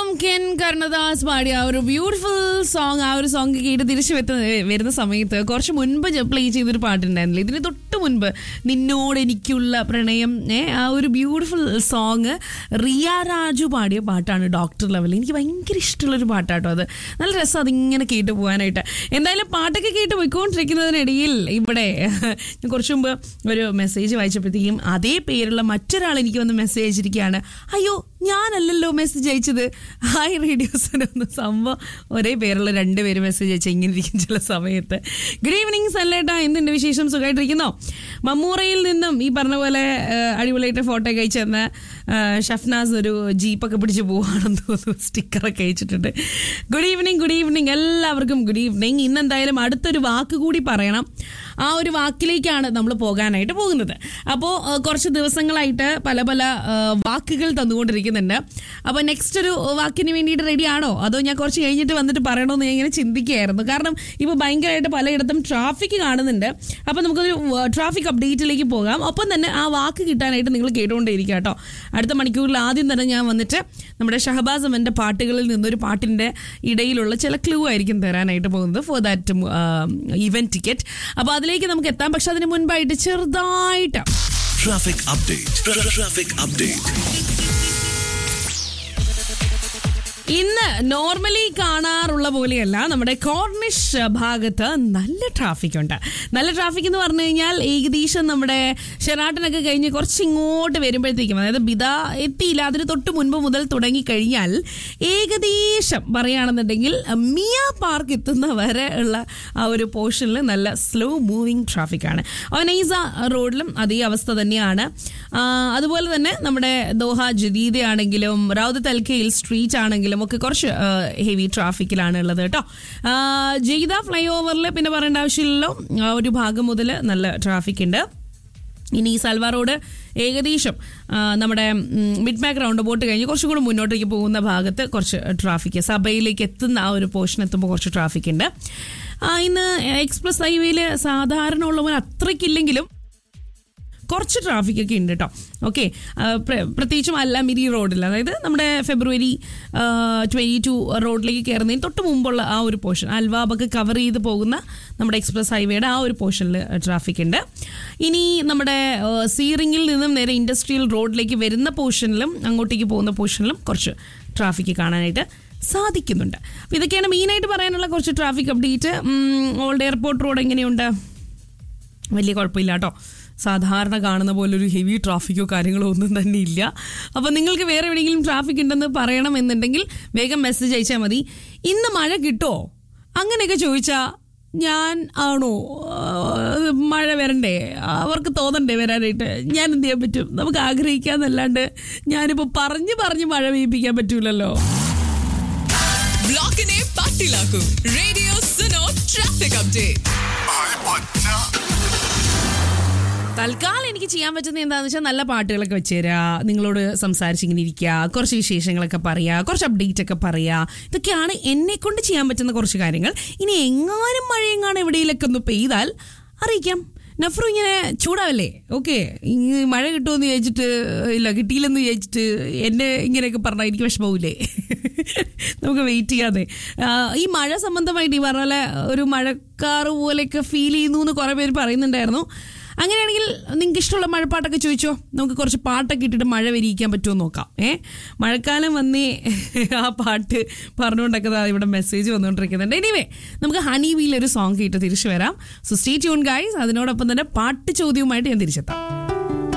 നിന്നും കെൻ കർണദാസ് പാടിയ ആ ഒരു ബ്യൂട്ടിഫുൾ സോങ് ആ ഒരു സോങ് കേട്ട് തിരിച്ചു വെത്ത വരുന്ന സമയത്ത് കുറച്ച് മുൻപ് പ്ലേ ചെയ്തൊരു പാട്ടുണ്ടായിരുന്നില്ല ഇതിന് തൊട്ട് മുൻപ് നിന്നോട് എനിക്കുള്ള പ്രണയം ഏ, ആ ഒരു ബ്യൂട്ടിഫുൾ സോങ് റിയ രാജു പാടിയ പാട്ടാണ് ഡോക്ടർ ലെവൽ എനിക്ക് ഭയങ്കര ഇഷ്ടമുള്ളൊരു പാട്ടാട്ടോ അത് നല്ല രസം അതിങ്ങനെ കേട്ട് പോകാനായിട്ട് എന്തായാലും പാട്ടൊക്കെ കേട്ട് പോയിക്കൊണ്ടിരിക്കുന്നതിനിടയിൽ ഇവിടെ ഞാൻ കുറച്ച് മുമ്പ് ഒരു മെസ്സേജ് വായിച്ചപ്പോഴത്തേക്കും അതേ പേരുള്ള മറ്റൊരാൾ എനിക്ക് വന്ന് മെസ്സേജ് അയച്ചിരിക്കുകയാണ് അയ്യോ ഞാനല്ലല്ലോ മെസ്സേജ് അയച്ചത് ഹായ് റേഡിയോസിന് ഒന്ന് സംഭവം ഒരേ പേരുള്ള രണ്ട് പേര് മെസ്സേജ് അയച്ച ഇങ്ങനെ ഇരിക്കും ചില സമയത്ത് ഗുഡ് ഈവനിങ് സല്ലേട്ടാ എന്തുണ്ട് വിശേഷം സുഖമായിട്ടിരിക്കുന്നോ മമ്മൂറയിൽ നിന്നും ഈ പറഞ്ഞ പോലെ ആ, അടിപൊളിയായിട്ട് ഫോട്ടോ ഒക്കെ അയച്ചു തന്ന ആ, ഷഫ്നാസ് ഒരു ജീപ്പൊക്കെ പിടിച്ച് പോവാണെന്ന് തോന്നുന്നു സ്റ്റിക്കറൊക്കെ അയച്ചിട്ടുണ്ട് ഗുഡ് ഈവനിങ് ഗുഡ് ഈവനിങ് എല്ലാവർക്കും ഗുഡ് ഈവനിങ് ഇന്ന് എന്തായാലും അടുത്തൊരു വാക്ക് കൂടി പറയണം ആ ഒരു വാക്കിലേക്കാണ് നമ്മൾ പോകാനായിട്ട് പോകുന്നത് അപ്പോൾ കുറച്ച് ദിവസങ്ങളായിട്ട് പല പല ആ, വാക്കുകൾ തന്നുകൊണ്ടിരിക്കുന്നുണ്ട് അപ്പോൾ നെക്സ്റ്റ് ഒരു വാക്കിന് വേണ്ടിയിട്ട് റെഡി ആണോ അതോ ഞാൻ കുറച്ച് കഴിഞ്ഞിട്ട് വന്നിട്ട് പറയണമെന്ന് ഞാൻ ഇങ്ങനെ ചിന്തിക്കുകയായിരുന്നു കാരണം ഇപ്പോൾ ഭയങ്കരമായിട്ട് പലയിടത്തും ട്രാഫിക് കാണുന്നുണ്ട് അപ്പോൾ നമുക്കൊരു ട്രാഫിക് അപ്ഡേറ്റിലേക്ക് പോകാം ഒപ്പം തന്നെ ആ വാക്ക് കിട്ടാനായിട്ട് നിങ്ങൾ കേട്ടുകൊണ്ടേയിരിക്കുക കേട്ടോ അടുത്ത മണിക്കൂറിൽ ആദ്യം തന്നെ ഞാൻ വന്നിട്ട് നമ്മുടെ ഷഹബാസ് അമ്മൻ്റെ പാട്ടുകളിൽ നിന്നൊരു പാട്ടിൻ്റെ ഇടയിലുള്ള ചില ക്ലൂ ആയിരിക്കും തരാനായിട്ട് പോകുന്നത് ഫോർ ദാറ്റ് ഇവന്റ് ടിക്കറ്റ് അപ്പോൾ അതിലേക്ക് നമുക്ക് എത്താം പക്ഷെ അതിന് മുൻപായിട്ട് ചെറുതായിട്ട് Traffic update. Tra- Traffic update. ഇന്ന് നോർമലി കാണാറുള്ള പോലെയല്ല നമ്മുടെ കോർണിഷ് ഭാഗത്ത് നല്ല ട്രാഫിക് ഉണ്ട് നല്ല ട്രാഫിക് എന്ന് പറഞ്ഞു കഴിഞ്ഞാൽ ഏകദേശം നമ്മുടെ ഷെറാട്ടനൊക്കെ കഴിഞ്ഞ് കുറച്ച് ഇങ്ങോട്ട് വരുമ്പോഴത്തേക്കും അതായത് ബിദ എത്തിയില്ല അതിന് തൊട്ട് മുൻപ് മുതൽ തുടങ്ങി കഴിഞ്ഞാൽ ഏകദേശം പറയുകയാണെന്നുണ്ടെങ്കിൽ മിയ പാർക്ക് എത്തുന്ന വരെ ഉള്ള ആ ഒരു പോർഷനിൽ നല്ല സ്ലോ മൂവിങ് ട്രാഫിക് ആണ് ഒനൈസ റോഡിലും അതേ അവസ്ഥ തന്നെയാണ് ആ, അതുപോലെ തന്നെ നമ്മുടെ ദോഹ ജദീദ ആണെങ്കിലും റൗദത്ത് അൽക്കയിൽ സ്ട്രീറ്റ് ആണെങ്കിലും ഒക്കെ കുറച്ച് ഹെവി ട്രാഫിക്കിലാണ് ഉള്ളത് കേട്ടോ ആ, ജയ്ത ഫ്ലൈ ഓവറിൽ പിന്നെ പറയേണ്ട ആവശ്യമില്ലല്ലോ ആ ഒരു ഭാഗം മുതൽ നല്ല ട്രാഫിക് ഉണ്ട് ഇനി ഈ സൽവാർ റോഡ് ഏകദേശം ആ, നമ്മുടെ മിഡ് മാക് റൗണ്ട് ബോട്ട് കഴിഞ്ഞ് കുറച്ചും കൂടി മുന്നോട്ടേക്ക് പോകുന്ന ഭാഗത്ത് കുറച്ച് ട്രാഫിക് സഭയിലേക്ക് എത്തുന്ന ആ ഒരു പോർഷൻ എത്തുമ്പോൾ കുറച്ച് ട്രാഫിക് ഉണ്ട് ആ, ഇന്ന് എക്സ്പ്രസ് ഹൈവേയിൽ സാധാരണ ഉള്ള പോലെ അത്രയ്ക്കില്ലെങ്കിലും കുറച്ച് ട്രാഫിക് ഒക്കെ ഉണ്ട് കേട്ടോ ഓക്കെ പ്രത്യേകിച്ചും അല്ലാമിരി റോഡിൽ അതായത് നമ്മുടെ ഫെബ്രുവരി ട്വൻറ്റി ടു റോഡിലേക്ക് കയറുന്നതിന് തൊട്ട് മുമ്പുള്ള ആ ഒരു പോർഷൻ അൽവാബൊക്കെ കവർ ചെയ്ത് പോകുന്ന നമ്മുടെ എക്സ്പ്രസ് ഹൈവേയുടെ ആ ഒരു പോർഷനിൽ ട്രാഫിക് ഉണ്ട് ഇനി നമ്മുടെ ആ, സീറിങ്ങിൽ നിന്നും നേരെ ഇൻഡസ്ട്രിയൽ റോഡിലേക്ക് വരുന്ന പോർഷനിലും അങ്ങോട്ടേക്ക് പോകുന്ന പോർഷനിലും കുറച്ച് ട്രാഫിക് കാണാനായിട്ട് സാധിക്കുന്നുണ്ട് അപ്പോൾ ഇതൊക്കെയാണ് മെയിനായിട്ട് പറയാനുള്ള കുറച്ച് traffic update old airport road എങ്ങനെയുണ്ട് വലിയ കുഴപ്പമില്ല കേട്ടോ സാധാരണ കാണുന്ന പോലെ ഒരു ഹെവി ട്രാഫിക്കോ കാര്യങ്ങളോ ഒന്നും തന്നെ ഇല്ല അപ്പോൾ നിങ്ങൾക്ക് വേറെ എവിടെയെങ്കിലും ട്രാഫിക് ഉണ്ടെന്ന് പറയണം എന്നുണ്ടെങ്കിൽ വേഗം മെസ്സേജ് അയച്ചാൽ മതി ഇന്ന് മഴ കിട്ടുമോ അങ്ങനെയൊക്കെ ചോദിച്ചാൽ ഞാൻ ആണോ ആ, മഴ വരണ്ടേ അവർക്ക് തോന്നണ്ടേ വരാനായിട്ട് ഞാൻ എന്ത് ചെയ്യാൻ പറ്റും നമുക്ക് ആഗ്രഹിക്കാന്നല്ലാണ്ട് ഞാനിപ്പോൾ പറഞ്ഞു പറഞ്ഞ് മഴ പെയ്യിപ്പിക്കാൻ പറ്റൂലല്ലോ ബ്ലോക്കിനെ പട്ടിലാക്കും റേഡിയോ സുനോ ട്രാഫിക് അപ്ഡേറ്റ് തൽക്കാലം എനിക്ക് ചെയ്യാൻ പറ്റുന്ന എന്താണെന്ന് വെച്ചാൽ നല്ല പാട്ടുകളൊക്കെ വെച്ചുതരാ നിങ്ങളോട് സംസാരിച്ചിങ്ങനെ ഇരിക്കുക കുറച്ച് വിശേഷങ്ങളൊക്കെ പറയുക കുറച്ച് അപ്ഡേറ്റ് ഒക്കെ പറയുക ഇതൊക്കെയാണ് എന്നെ കൊണ്ട് ചെയ്യാൻ പറ്റുന്ന കുറച്ച് കാര്യങ്ങൾ ഇനി എങ്ങാനും മഴയെങ്ങാനും എവിടെയെങ്കിലൊക്കെ ഒന്ന് പെയ്താൽ അറിയിക്കാം നഫ്രു ഇങ്ങനെ ചൂടാവല്ലേ ഓക്കെ മഴ കിട്ടുമെന്ന് വിചാരിച്ചിട്ട് ഇല്ല കിട്ടിയില്ലെന്ന് വിചാരിച്ചിട്ട് എന്നെ ഇങ്ങനെയൊക്കെ പറഞ്ഞാൽ എനിക്ക് വിഷമമില്ലേ നമുക്ക് വെയിറ്റ് ചെയ്യാതെ ആ, ഈ മഴ സംബന്ധമായിട്ട് ഈ പറഞ്ഞ പോലെ ഒരു മഴക്കാറ് പോലെയൊക്കെ ഫീൽ ചെയ്യുന്നു എന്ന് കുറേ പേര് പറയുന്നുണ്ടായിരുന്നു അങ്ങനെയാണെങ്കിൽ നിങ്ങൾക്ക് ഇഷ്ടമുള്ള മഴപ്പാട്ടൊക്കെ ചോദിച്ചോ നമുക്ക് കുറച്ച് പാട്ടൊക്കെ ഇട്ടിട്ട് മഴ വരിയിക്കാൻ പറ്റുമോ എന്ന് നോക്കാം ഏ മഴക്കാലം വന്നേ ആ പാട്ട് പറഞ്ഞുകൊണ്ടൊക്കെ ദാ ഇവിടെ മെസ്സേജ് വന്നുകൊണ്ടിരിക്കുന്നുണ്ട് എനിവേ നമുക്ക് ഹണി വീൽ ഒരു സോങ് കേട്ട് തിരിച്ചു വരാം സോ സ്റ്റേ ട്യൂൺ ഗൈസ് അതിനോടൊപ്പം തന്നെ പാട്ട് ചോദ്യവുമായിട്ട് ഞാൻ തിരിച്ചെത്താം